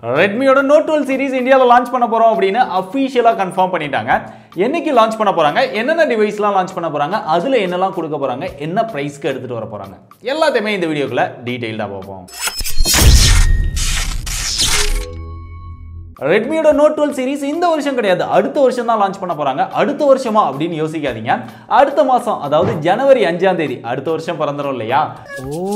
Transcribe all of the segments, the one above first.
ரெட்மியோட note twelve series இந்தியாவில் launch பண்ண போறோம் அப்படின்னு அஃபீஷியலாக கன்ஃபார்ம் பண்ணிட்டாங்க என்னைக்கு லான்ச் பண்ண போறாங்க என்னென்ன டிவைஸ்லாம் லான்ச் பண்ண போறாங்க அதுல என்னெல்லாம் கொடுக்க போறாங்க என்ன பிரைஸ்க்கு எடுத்துட்டு வர போறாங்க எல்லாத்தையுமே இந்த வீடியோக்குள்ள டீடைல்டாக பார்ப்போம் ரெட்மியோட நோட் டுவெல் சீரிஸ் இந்த வருஷம் கிடையாது அடுத்த வருஷம் தான் லான்ச் பண்ண போறாங்க அடுத்த வருஷமா அப்படின்னு யோசிக்காதீங்க அடுத்த மாசம் அதாவது ஜனவரி அஞ்சாம் தேதி அடுத்த வருஷம் பிறந்துரும் இல்லையா ஓ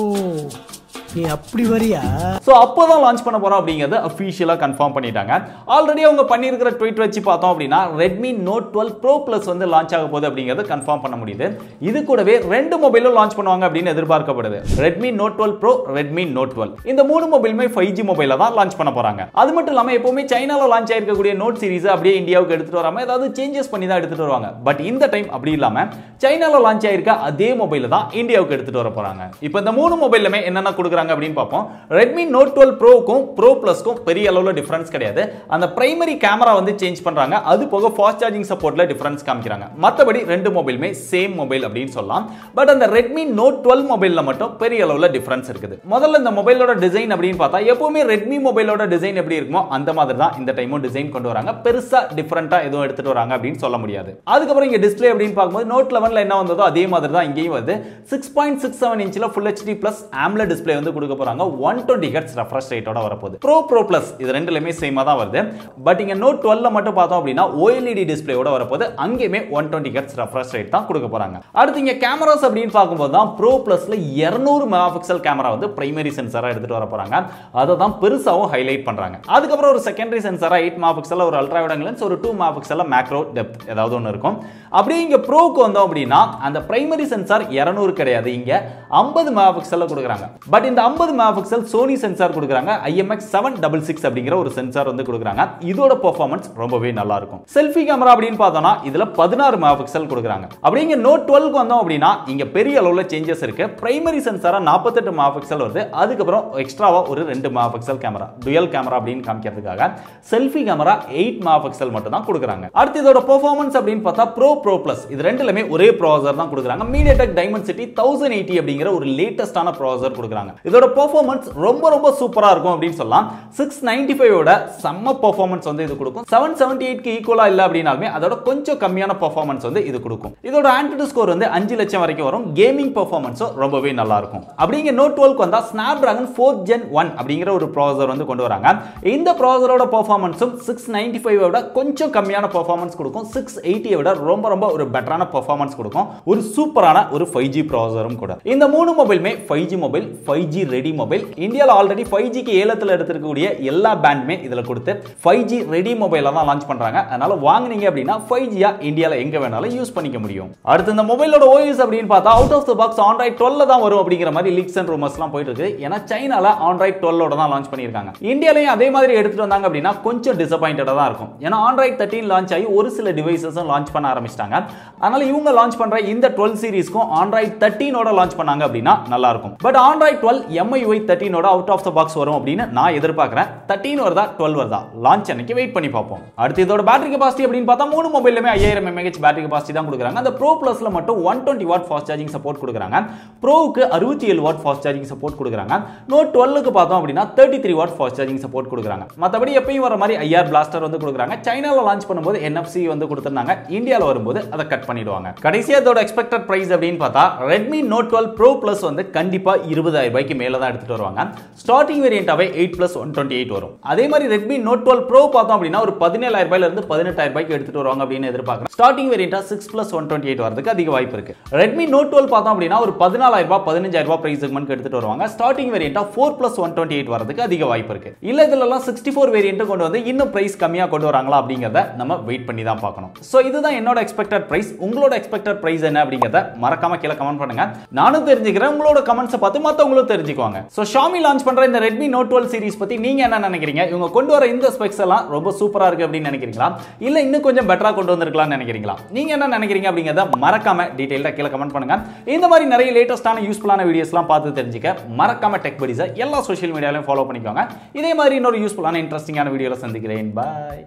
நீ அப்படி வரியா ஸோ அப்போ தான் லான்ச் பண்ண போகிறோம் அப்படிங்கிறது அஃபீஷியலாக கன்ஃபார்ம் பண்ணிட்டாங்க ஆல்ரெடி அவங்க பண்ணியிருக்கிற ட்வீட் வச்சு பார்த்தோம் அப்படின்னா Redmi note twelve pro plus வந்து லான்ச் ஆக போகுது அப்படிங்கிறது கன்ஃபார்ம் பண்ண முடியுது இது கூடவே ரெண்டு மொபைலும் லான்ச் பண்ணுவாங்க அப்படின்னு எதிர்பார்க்கப்படுது Redmi note twelve pro Redmi note twelve இந்த மூணு மொபைலுமே ஃபைவ் ஜி மொபைலில் தான் லான்ச் பண்ண போகிறாங்க அது மட்டும் இல்லாமல் எப்பவுமே சைனாவில் லான்ச் ஆயிருக்கக்கூடிய நோட் சீரிஸ் அப்படியே இந்தியாவுக்கு எடுத்துகிட்டு வராமல் ஏதாவது சேஞ்சஸ் பண்ணி தான் எடுத்துகிட்டு வருவாங்க பட் இந்த டைம் அப்படி இல்லாமல் சைனாவில் லான்ச் ஆயிருக்க அதே மொபைல தான் இந்தியாவுக்கு எடுத்துகிட்டு வர போகிறாங்க இப்போ இந்த மூணு மொபைலுமே என்னென்ன கொடுக்குறாங்க அப்படின்னு பார்ப்போம் ரெட்மி நோட் டுவெல் ப்ரோக்கும் ப்ரோ ப்ளஸ்க்கும் பெரிய அளவில் டிஃபரன்ஸ் கிடையாது அந்த பிரைமரி கேமரா வந்து சேஞ்ச் பண்ணுறாங்க அது போக ஃபாஸ்ட் சார்ஜிங் சப்போர்ட்டில் டிஃபரன்ஸ் காமிக்கிறாங்க மற்றபடி ரெண்டு மொபைலுமே சேம் மொபைல் அப்படின்னு சொல்லலாம் பட் அந்த ரெட்மி நோட் டுவெல் மொபைலில் மட்டும் பெரிய அளவில் டிஃபரன்ஸ் இருக்குது முதல்ல இந்த மொபைலோட டிசைன் அப்படின்னு பார்த்தா எப்பவுமே ரெட்மி மொபைலோட டிசைன் எப்படி இருக்குமோ அந்த மாதிரி தான் இந்த டைமும் டிசைன் கொண்டு வராங்க பெருசா டிஃபரெண்டா எதுவும் எடுத்துட்டு வராங்க அப்படின்னு சொல்ல முடியாது அதுக்கப்புறம் இங்க டிஸ்பிளே அப்படின்னு பார்க்கும்போது நோட் லெவன்ல என்ன வந்ததோ அதே மாதிரி தான் இங்கேயும் வருது சிக்ஸ் பாயிண்ட் சிக்ஸ் செவன் இன்ச்சில் full HD plus AMOLED display வந்து கொடுக்க போறாங்க ஒன் டுவெண்ட்டி ஹெட்ஸ் ரெஃப்ரெஷ் ரேட்டோட வரப்போகுது ப்ரோ ப்ரோ பிளஸ் இது ரெண்டுலையுமே சேமா தான் வருது பட் இங்க நோட் டுவெல்ல மட்டும் பார்த்தோம் அப்படின்னா ஓஎல்இடி டிஸ்பிளேயோட வரப்போகுது அங்கேயுமே one twenty hertz refresh rate தான் கொடுக்க போறாங்க அடுத்து இங்க கேமராஸ் அப்படின்னு பார்க்கும்போது தான் ப்ரோ பிளஸ்ல இருநூறு மெகா பிக்சல் கேமரா வந்து பிரைமரி சென்சாரா எடுத்துட்டு வர போறாங்க அதை தான் பெருசாவும் ஹைலைட் பண்றாங்க அதுக்கப்புறம் ஒரு செகண்டரி சென்சாரா எயிட் மெகா பிக்சல் ஒரு அல்ட்ரா வைட் லென்ஸ் ஒரு two mega pixel macro depth ஏதாவது ஒன்று இருக்கும் அப்படியே இங்க ப்ரோக்கு வந்தோம் அப்படின்னா அந்த பிரைமரி சென்சார் இருநூறு கிடையாது இங்க ஐம்பது மெகா பிக்சல்ல கொடுக்குறாங்க பட் இந்த ஐம்பது மெகா பிக்சல் சோனி சென்சார் கொடுக்குறாங்க ஐஎம்எக்ஸ் செவன் டபுள் சிக்ஸ் அப்படிங்கிற ஒரு சென்சார் வந்து கொடுக்குறாங்க இதோட பெர்ஃபார்மன்ஸ் ரொம்பவே நல்லா இருக்கும் செல்ஃபி கேமரா அப்படின்னு பார்த்தோம்னா இதுல பதினாறு மெகா பிக்சல் கொடுக்குறாங்க அப்படியே இங்க நோட் டுவெல்க்கு வந்தோம் அப்படின்னா இங்க பெரிய அளவுல சேஞ்சஸ் இருக்கு பிரைமரி சென்சாரா நாற்பத்தெட்டு மெகா பிக்சல் வருது அதுக்கப்புறம் எக்ஸ்ட்ராவா ஒரு ரெண்டு mega pixel camera dual camera அப்படின்னு காமிக்கிறதுக்காக selfie camera eight mega pixel மட்டும் தான் கொடுக்குறாங்க அடுத்து இதோட பெர்ஃபார்மன்ஸ் அப்படின்னு பார்த்தா ப்ரோ ப்ரோ பிளஸ் இது ரெண்டுலமே ஒரே ப்ராசர் தான் கொடுக்குறாங்க MediaTek Dimensity thousand eighty அப்படிங்கிற ஒரு லேட்டஸ்டான ப்ராசர் கொடுக்குறாங்க இதோட பெர்ஃபார்மன்ஸ் ரொம்ப ரொம்ப சூப்பரா இருக்கும் அப்படின்னு சொல்லலாம் சிக்ஸ் நைன்டி ஃபைவோட செம்ம பெர்ஃபார்மன்ஸ் வந்து இது கொடுக்கும் செவன் செவன்டி எயிட்க்கு ஈக்குவலா இல்லை அப்படின்னாலுமே அதோட கொஞ்சம் கம்மியான பெர்ஃபார்மன்ஸ் வந்து இது கொடுக்கும் இதோட ஆன்டிடு ஸ்கோர் வந்து அஞ்சு லட்சம் வரைக்கும் வரும் கேமிங் பெர்ஃபார்மன்ஸும் ரொம்பவே நல்லா இருக்கும் அப்படிங்க நோட் டுவெல்க்கு வந்தா Snapdragon fourth gen one அப்படிங்கிற ஒரு ப்ராசர் வந்து கொண்டு வராங்க இந்த ப்ராசரோட பெர்ஃபார்மன்ஸும் சிக்ஸ் நைன்டி விட கொஞ்சம் கம்மியான பெர்ஃபார்மன்ஸ் கொடுக்கும் சிக்ஸ் எயிட்டியை விட ரொம்ப ரொம்ப ஒரு பெட்டரான பெர்ஃபார்மன்ஸ் கொடுக்கும் ஒரு சூப்பரான ஒரு ஃபைவ் ஜி ப்ராசரும் கூட இந்த மூணு மொபைலுமே five G mobile five G ready mobile இந்தியாவில் ஆல்ரெடி ஃபைவ் ஜிக்கு ஏலத்தில் எடுத்திருக்கக்கூடிய எல்லா பேண்டுமே இதில் கொடுத்து ஃபைவ் ஜி ரெடி மொபைல தான் லான்ச் பண்றாங்க அதனால வாங்குனீங்க அப்படின்னா ஃபைவ் ஜியா இந்தியாவில் எங்க வேணாலும் யூஸ் பண்ணிக்க முடியும் அடுத்து இந்த மொபைலோட ஓஎஸ் அப்படின்னு பார்த்தா out of the box Android டுவெல்ல தான் வரும் அப்படிங்கிற மாதிரி லீக்ஸ் அண்ட் ரூமர்ஸ்லாம் போயிட்டு இருக்கு ஏன்னா சைனால ஆண்ட்ராய்ட் டுவெல்லோட தான் லான்ச் பண்ணியிருக்காங்க இந்தியாலையும் அதே மாதிரி எடுத்துட்டு வந்தாங்க அப்படின்னா கொஞ்சம் டிசப்பாயிண்டடாக தான் இருக்கும் ஏன்னா ஆண்ட்ராய்ட் தேர்ட்டின் லான்ச் ஆகி ஒரு சில டிவைசஸும் லான்ச் பண்ண ஆரம்பிச்சிட்டாங்க அதனால இவங்க லான்ச் பண்ற இந்த டுவெல் சீரிஸ்க்கும் ஆண்ட்ராய்ட் தேர்ட்டீனோட லான்ச் பண்ணாங்க அப்படின்னா நல்லா இருக்கும் பட் ஆண்ட்ராய்ட் டுவெல் எம்ஐஒய் தேர்ட்டீனோட அவுட் ஆஃப் த பாக்ஸ் வரும் அப்படின்னு நான் எதிர்பார்க்கிறேன் தேர்ட்டீன் வருதா டுவெல் வருதா லான்ச் அன்னைக்கு வெயிட் பண்ணி பார்ப்போம் அடுத்து இதோட பேட்டரி கெபாசிட்டி அப்படின்னு பார்த்தா மூணு மொபைலுமே ஐயாயிரம் எம்ஏஹெச் பேட்டரி கெபாசிட்டி தான் கொடுக்குறாங்க அந்த ப்ரோ பிளஸ்ல மட்டும் one twenty watt fast charging support கொடுக்குறாங்க ப்ரோவுக்கு அறுபத்தி ஏழு வாட் ஃபாஸ்ட் சார்ஜிங் சப்போர்ட் கொடுக்குறாங்க நோட் டுவெல்லுக்கு பார்த்தோம் அப்படின்னா thirty three watt fast charging support கொடுக்குறாங்க மற்றபடி எப்பயும் வர மாதிரி ஐஆர் பிளாஸ்டர் வந்து கொடுக்குறாங்க சைனாவில் லான்ச் பண்ணும்போது என்எஃப்சி வந்து கொடுத்துருந்தாங்க இந்தியாவில் வரும்போது அதை கட் பண்ணிடுவாங்க கடைசியாக இதோட எக்ஸ்பெக்டட் பிரைஸ் அப்படின்னு பார்த்தா Redmi note twelve pro plus வந்து கண்டிப்பாக இருபதாயிரம் ரூபாய்க்கு மேலே தான் எடுத்துட்டு வருவாங்க ஸ்டார்டிங் வேரியண்டாவே eight plus one twenty eight வரும் அதே மாதிரி ரெட்மி நோட் டுவெல் ப்ரோ பார்த்தோம் அப்படின்னா ஒரு பதினேழாயிரம் ரூபாயில இருந்து பதினெட்டாயிரம் ரூபாய்க்கு எடுத்துட்டு வருவாங்க அப்படின்னு எதிர்பார்க்குறேன் ஸ்டார்டிங் வேரியண்டா six plus one twenty eight வரதுக்கு அதிக வாய்ப்பு இருக்கு ரெட்மி நோட் டுவெல் பார்த்தோம் அப்படின்னா ஒரு பதினாலாயிரம் ரூபாய் பதினஞ்சாயிரம் ரூபாய் பிரைஸ் செக்மெண்ட் எடுத்துட்டு வருவாங்க ஸ்டார்டிங் வேரியண்டா four plus one twenty eight வரதுக்கு அதிக வாய்ப்பு இருக்கு இல்ல இதுலலாம் சிக்ஸ்டி ஃபோர் வேரியண்ட் கொண்டு வந்து இன்னும் பிரைஸ் கம்மியாக கொண்டு வராங்களா அப்படிங்கிறத நம்ம வெயிட் பண்ணி தான் பார்க்கணும் ஸோ இதுதான் என்னோட எக்ஸ்பெக்டட் பிரைஸ் உங்களோட எக்ஸ்பெக்டட் பிரைஸ் என்ன அப்படிங்கிறத மறக்காம கீழே கமெண்ட் பண்ணுங்க நானும் தெரிஞ்சுக்கிறேன் உங்களோட கமெண்ட்ஸை பார்த்து மற்றவங்களும் தெரிஞ்சுக்குவாங்க ஸோ ஷாமி லான்ச் பண்ற இந்த ரெட்மி நோட் டுவெல் சீரிஸ் பத்தி நீங்க என்ன நினைக்கிறீங்க இவங்க கொண்டு வர இந்த ஸ்பெக்ஸ் எல்லாம் ரொம்ப சூப்பரா இருக்கு அப்படின்னு நினைக்கிறீங்களா இல்ல இன்னும் கொஞ்சம் பெட்டரா கொண்டு வந்திருக்கலாம்னு நினைக்கிறீங்களா நீங்க என்ன நினைக்கிறீங்க அப்படிங்கிறத மறக்காம டீடைல்டா கீழே கமெண்ட் பண்ணுங்க இந்த மாதிரி நிறைய லேட்டஸ்டான யூஸ்ஃபுல்லான வீடியோஸ்லாம் பார்த்து தெரிஞ்சுக்க மறக்காம டெக் படிஸை எல்லா சோஷியல் மீடியாலையும் ஃபாலோ பண்ணிக்கோங்க இதே மாதிரி இன்னொரு யூஸ்ஃபுல்லான இன்ட்ரெஸ்டிங்கான வீடியோவில் சந்திக்கிறேன் பாய்